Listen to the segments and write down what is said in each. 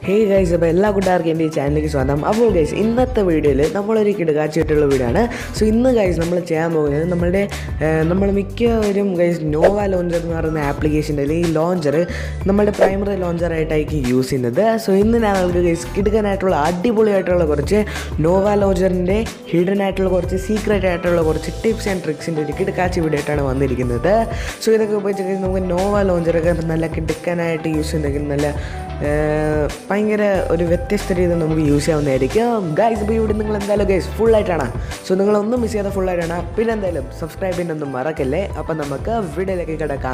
hey guys അപ്പോൾ എല്ലാ കൂട്ടുകാർക്കും എൻ്റെ ഈ ചാനലിലേക്ക് സ്വാഗതം അപ്പോൾ ഗൈസ് ഇന്നത്തെ വീഡിയോയിൽ നമ്മളൊരു കിടക്കാച്ചിട്ടുള്ള വീഡിയോ ആണ് സോ ഇന്ന് ഗൈസ് നമ്മൾ ചെയ്യാൻ പോകുന്നത് നമ്മളുടെ നമ്മൾ മിക്കവരും ഗൈസ് നോവ ലോഞ്ചർ എന്ന് പറയുന്ന ആപ്ലിക്കേഷൻ്റെ അല്ലെങ്കിൽ ലോഞ്ചർ നമ്മുടെ പ്രൈമറി ലോഞ്ചറായിട്ടായിരിക്കും യൂസ് ചെയ്യുന്നത് സോ ഇന്ന് ഞാൻ നിങ്ങൾക്ക് ഗൈസ് കിടക്കാനായിട്ടുള്ള അടിപൊളിയായിട്ടുള്ള കുറച്ച് നോവ ലോഞ്ചറിൻ്റെ ഹിഡൻ ആയിട്ടുള്ള കുറച്ച് സീക്രട്ട് ആയിട്ടുള്ള കുറച്ച് ടിപ്സ് ആൻഡ് ട്രിക്സിൻ്റെ ഒരു കിടക്കാച്ചി വീഡിയോ ആയിട്ടാണ് വന്നിരിക്കുന്നത് സോ ഇതൊക്കെ ഉപയോഗിച്ച് ഗൈസ് നമുക്ക് നോവ ലോഞ്ചറൊക്കെ നല്ല കിടക്കാനായിട്ട് യൂസ് ചെയ്യുന്നെങ്കിൽ നല്ല ഏർ, ഭയങ്കര ഒരു വ്യത്യസ്ത രീതിയിൽ നമുക്ക് യൂസ് ചെയ്യാവുന്നതായിരിക്കും ഗൈസ് ഇപ്പോൾ ഇവിടെ നിങ്ങൾ എന്തായാലും ഗൈസ് ഫുള്ളായിട്ടാണ് സോ നിങ്ങളൊന്നും മിസ് ചെയ്യാതെ ഫുള്ളായിട്ടാണ് പിന്നെ എന്തായാലും സബ്സ്ക്രൈബ് ചെയ്യാനൊന്നും മറക്കല്ലേ അപ്പം നമുക്ക് വീഡിയോയിലേക്ക് കിടക്കാം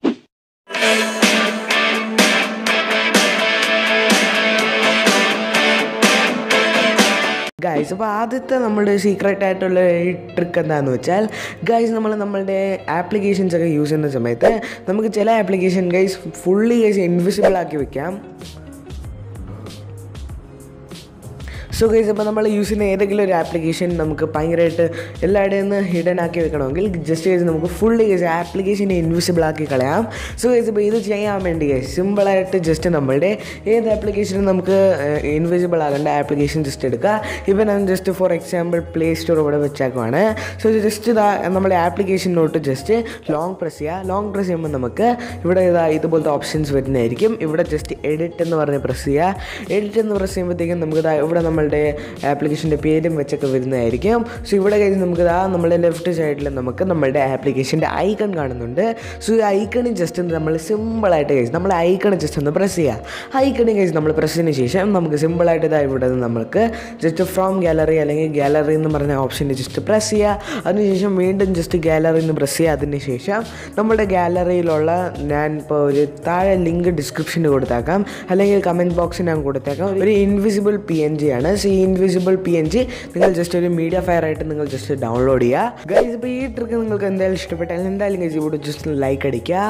ഗൈസ് അപ്പോൾ ആദ്യത്തെ നമ്മുടെ സീക്രട്ട് ആയിട്ടുള്ള ഈ ട്രിക്ക് എന്താണെന്ന് വെച്ചാൽ ഗൈസ് നമ്മൾ നമ്മളുടെ ആപ്ലിക്കേഷൻസ് ഒക്കെ യൂസ് ചെയ്യുന്ന സമയത്ത് നമുക്ക് ചില application guys fully guys invisible ആക്കി വെക്കാം സോ ഗൈസ് അപ്പോൾ നമ്മൾ യൂസ് ചെയ്യുന്ന ഏതെങ്കിലും ഒരു ആപ്ലിക്കേഷൻ നമുക്ക് ഭയങ്കരമായിട്ട് എല്ലായിടയിൽ നിന്ന് ഹിഡൻ ആക്കി വെക്കണമെങ്കിൽ ജസ്റ്റ് ഗൈസ് നമുക്ക് ഫുള്ളി ഗൈസ് ആപ്ലിക്കേഷനെ ഇൻവിസിബിൾ ആക്കി കളയാം സോ ഗൈസ് ഇപ്പോൾ ഇത് ചെയ്യാൻ വേണ്ടി ഗൈസ് സിമ്പിളായിട്ട് ജസ്റ്റ് നമ്മളുടെ ഏത് ആപ്ലിക്കേഷനും നമുക്ക് ഇൻവിസിബിൾ ആകേണ്ട ആപ്ലിക്കേഷൻ ജസ്റ്റ് എടുക്കുക ഇപ്പോൾ ഞാൻ just for example Play Store ഇവിടെ വെച്ചേക്കുവാണ് സോ ജസ്റ്റ് ഇതാ നമ്മുടെ ആപ്ലിക്കേഷനോട്ട് ജസ്റ്റ് ലോങ് പ്രസ് ചെയ്യുക ലോങ് പ്രസ് ചെയ്യുമ്പോൾ നമുക്ക് ഇവിടെ ഇതാ ഇതുപോലത്തെ ഓപ്ഷൻസ് വരുന്നതായിരിക്കും ഇവിടെ ജസ്റ്റ് എഡിറ്റ് എന്ന് പറഞ്ഞ് പ്രസ് ചെയ്യുക എഡിറ്റ് എന്ന് പ്രസ് ചെയ്യുമ്പോഴത്തേക്കും നമുക്ക് ഇതാ ഇവിടെ നമ്മളുടെ ആപ്ലിക്കേഷൻ്റെ പേരും വെച്ചൊക്കെ വരുന്നതായിരിക്കും സോ ഇവിടെ കഴിഞ്ഞ് നമുക്ക് ഇതാ നമ്മുടെ ലെഫ്റ്റ് സൈഡിൽ നമുക്ക് നമ്മുടെ ആപ്ലിക്കേഷൻ്റെ ഐക്കൺ കാണുന്നുണ്ട് സോ ഈ ഐക്കണിൽ ജസ്റ്റ് നമ്മൾ സിമ്പിളായിട്ട് കഴിച്ച് നമ്മൾ ഐക്കൺ ജസ്റ്റ് ഒന്ന് പ്രസ് ചെയ്യുക ഐക്കണിൽ കഴിച്ച് നമ്മൾ പ്രസ് ചെയ്തതിന് ശേഷം നമുക്ക് സിമ്പിളായിട്ട് ഇതാ ഇവിടെ നിന്ന് നമുക്ക് ജസ്റ്റ് ഫ്രോം ഗാലറി അല്ലെങ്കിൽ ഗാലറി എന്ന് പറഞ്ഞ ഓപ്ഷനിൽ ജസ്റ്റ് പ്രസ് ചെയ്യുക അതിനുശേഷം വീണ്ടും ജസ്റ്റ് ഗാലറി എന്ന് പ്രസ് ചെയ്യുക അതിന് ശേഷം നമ്മുടെ ഗാലറിയിലുള്ള ഞാൻ ഇപ്പോൾ ഒരു താഴെ ലിങ്ക് ഡിസ്ക്രിപ്ഷനിൽ കൊടുത്തേക്കാം അല്ലെങ്കിൽ കമൻറ്റ് ബോക്സിൽ ഞാൻ കൊടുത്തേക്കാം ഒരു ഇൻവിസിബിൾ പി എൻ ജി ആണ് സോ ഈ ഇൻവിസിബിൾ പി എൻ ജി നിങ്ങൾ ജസ്റ്റ് ഒരു മീഡിയ ഫയർ ആയിട്ട് നിങ്ങൾ ജസ്റ്റ് ഡൗൺലോഡ് ചെയ്യുക ഗൈസ് ഇപ്പോൾ ഈ ട്രിക്ക് നിങ്ങൾക്ക് എന്തായാലും ഇഷ്ടപ്പെട്ടാൽ എന്തായാലും ഗൈസ് ഇവിടെ ജസ്റ്റ് ലൈക്ക് അടിക്കുക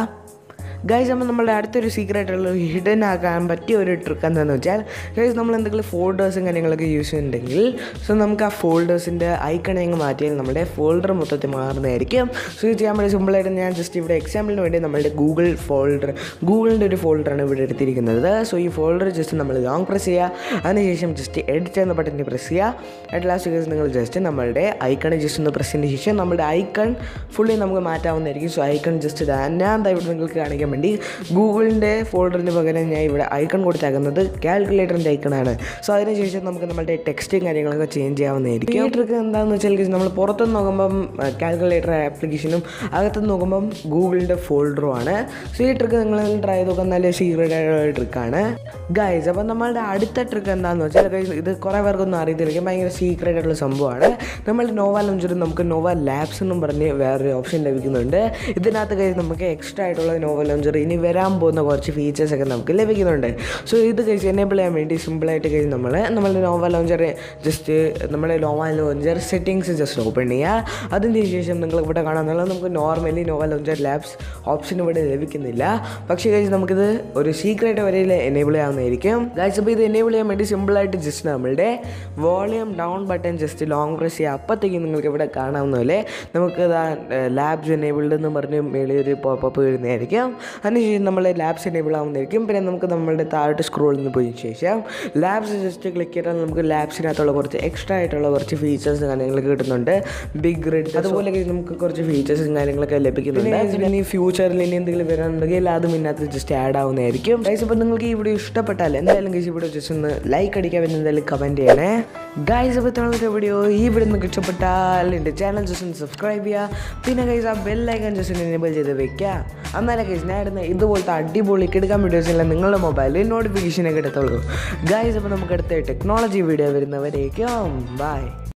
ഗൈസ് നമ്മൾ നമ്മുടെ അടുത്തൊരു സീക്രട്ടായിട്ടുള്ള ഹിഡൻ ആക്കാൻ പറ്റിയ ഒരു ട്രിക്ക് എന്താണെന്ന് വെച്ചാൽ ഗൈസ് നമ്മൾ എന്തെങ്കിലും ഫോൾഡേഴ്സും കാര്യങ്ങളൊക്കെ യൂസ് ചെയ്യുന്നുണ്ടെങ്കിൽ സോ നമുക്ക് ആ ഫോൾഡേഴ്സിൻ്റെ ഐക്കണെ അങ്ങ് മാറ്റിയാൽ നമ്മുടെ ഫോൾഡർ മൊത്തത്തിൽ മാറുന്നതായിരിക്കും സോ ഇത് ചെയ്യാൻ വേണ്ടി സിമ്പിളായിട്ട് ഞാൻ ജസ്റ്റ് ഇവിടെ എക്സാമ്പിളിന് വേണ്ടി നമ്മുടെ ഗൂഗിൾ ഫോൾഡർ ഗൂഗിളിൻ്റെ ഒരു ഫോൾഡറാണ് ഇവിടെ എടുത്തിരിക്കുന്നത് സോ ഈ ഫോൾഡർ ജസ്റ്റ് നമ്മൾ ലോങ് പ്രസ് ചെയ്യുക അതിനുശേഷം ജസ്റ്റ് എഡിറ്റ് എന്ന ബട്ടണിൽ പ്രസ് ചെയ്യുക അറ്റ് ലാസ്റ്റ് കേസ് നിങ്ങൾ ജസ്റ്റ് നമ്മളുടെ ഐക്കൺ ജസ്റ്റ് ഒന്ന് പ്രസ് ചെയ്തതിന് ശേഷം നമ്മുടെ ഐക്കൺ ഫുള്ളി നമുക്ക് മാറ്റാവുന്നതായിരിക്കും സോ ഐക്കൺ ജസ്റ്റ് ഞാൻ എന്താ ഇവിടെ നിങ്ങൾക്ക് കാണിക്കാൻ വേണ്ടി ഗൂഗിളിൻ്റെ ഫോൾഡറിന് പകരം ഞാൻ ഇവിടെ ഐക്കൺ കൊടുത്തേക്കുന്നത് കാൽക്കുലേറ്ററിൻ്റെ ഐക്കണാണ് സോ അതിനുശേഷം നമുക്ക് നമ്മുടെ ടെക്സ്റ്റും കാര്യങ്ങളൊക്കെ ചേഞ്ച് ചെയ്യാവുന്നതായിരിക്കും ഈ ട്രിക്ക് എന്താണെന്ന് വെച്ചാൽ guys, നമ്മൾ പുറത്തുനിന്ന് നോക്കുമ്പം കാൽക്കുലേറ്റർ ആപ്ലിക്കേഷനും അകത്തുനിന്ന് നോക്കുമ്പം ഗൂഗിളിൻ്റെ ഫോൾഡറും ആണ് സോ ഈ ട്രിക്ക് നിങ്ങൾ ട്രൈ ചെയ്ത് നോക്കാൻ നല്ല സീക്രട്ട് ആയിട്ടുള്ള ട്രിക്കാണ് ഗൈസ് അപ്പം നമ്മളുടെ അടുത്ത ട്രിക്ക് എന്താണെന്ന് വെച്ചാൽ guys, ഇത് കുറേ പേർക്കൊന്നും അറിയത്തില്ല ഭയങ്കര സീക്രട്ട് ആയിട്ടുള്ള സംഭവമാണ് നമ്മളുടെ നോവ ലോഞ്ചറിൽ നമുക്ക് നോവ ലാബ്സ് എന്നും പറഞ്ഞ് വേറൊരു ഓപ്ഷൻ ലഭിക്കുന്നുണ്ട് ഇതിനകത്ത് കഴിച്ച് നമുക്ക് എക്സ്ട്രാ ആയിട്ടുള്ള നോവ ലോഞ്ചർ ഇനി വരാൻ പോകുന്ന കുറച്ച് ഫീച്ചേഴ്സ് ഒക്കെ നമുക്ക് ലഭിക്കുന്നുണ്ട് സോ ഇത് കഴിച്ച് എനേബിൾ ചെയ്യാൻ വേണ്ടി സിമ്പിളായിട്ട് കഴിച്ച് നമ്മൾ നമ്മളുടെ നോവ ലോഞ്ചർ ജസ്റ്റ് നമ്മുടെ Nova Launcher settings just open ചെയ്യുക അതിന് ശേഷം നിങ്ങൾ ഇവിടെ കാണാമെന്നുള്ളത് നമുക്ക് normally Nova Launcher labs option ഇവിടെ ലഭിക്കുന്നില്ല പക്ഷേ കഴിച്ച് നമുക്കിത് ഒരു സീക്രട്ട് വരെ എനേബിൾ ചെയ്യാവുന്നതായിരിക്കും ഗൈസ് അപ്പോൾ ഇത് എനേബിൾ ചെയ്യാൻ വേണ്ടി സിമ്പിളായിട്ട് ജസ്റ്റ് നമ്മളുടെ volume down button just long press ചെയ്യുക അപ്പോഴത്തേക്കും നിങ്ങൾക്ക് ഇവിടെ കാണാവുന്ന പോലെ നമുക്ക് ലാബ്സ് എനേബിൾഡ് എന്ന് പറഞ്ഞ് മേളിൽ ഒരു പോപ്പപ്പ് വരുന്നതായിരിക്കും അതിനുശേഷം നമ്മൾ ലാബ്സ് എനേബിൾ ആവുന്നതായിരിക്കും പിന്നെ നമുക്ക് നമ്മളുടെ താഴോട്ട് സ്ക്രോളിൽ നിന്ന് പോയതിനു ശേഷം ലാബ്സ് ജസ്റ്റ് ക്ലിക്ക് ചെയ്താൽ നമുക്ക് ലാബ്സിനകത്തുള്ള കുറച്ച് എക്സ്ട്രാ ആയിട്ടുള്ള കുറച്ച് ഫീച്ചേഴ്സ് കാര്യങ്ങളൊക്കെ കിട്ടുന്നുണ്ട് ബിഗ് ഗ്രിഡ് അതുപോലെ നമുക്ക് കുറച്ച് ഫീച്ചേഴ്സും കാര്യങ്ങളൊക്കെ ലഭിക്കുന്നുണ്ട് പിന്നെ ഈ ഫ്യൂച്ചറിൽ ഇനി എന്തെങ്കിലും വരാനുണ്ടെങ്കിൽ അതും ഇതിനകത്ത് ജസ്റ്റ് ആഡ് ആവുന്നതായിരിക്കും ഗൈസ് അപ്പോൾ നിങ്ങൾക്ക് ഈ വീഡിയോ ഇഷ്ടപ്പെട്ടാൽ എന്തായാലും ഗൈസ് ഈ വീഡിയോ ജസ്റ്റ് ഒന്ന് ലൈക്ക് അടിക്കാൻ വേണ്ടി എന്തായാലും കമൻറ്റ് ചെയ്യണേ ഗൈസ് അപ്പോൾ ഇത്രയുള്ള വീഡിയോ ഈ വീഡിയോ നിങ്ങൾക്ക് ഇഷ്ടപ്പെട്ടാൽ എൻ്റെ ചാനൽ ജസ്റ്റ് ഒന്ന് സബ്സ്ക്രൈബ് ചെയ്യുക പിന്നെ ഗൈസ് ആ ബെല്ലൈക്കൺ ജസ്റ്റ് ഒന്ന് എനേബിൾ ചെയ്ത് വെക്കുക അന്നേരം ഗൈസ് ഞാൻ ഇടുന്ന ഇതുപോലത്തെ അടിപൊളി കിടക്കാൻ വീഡിയോസ് എല്ലാം നിങ്ങളുടെ മൊബൈലിൽ നോട്ടിഫിക്കേഷനൊക്കെ എടുത്തോളൂ ഗൈസ് അപ്പോൾ നമുക്ക് അടുത്ത ടെക്നോളജി വീഡിയോ വരുന്നവരേക്കും ബൈ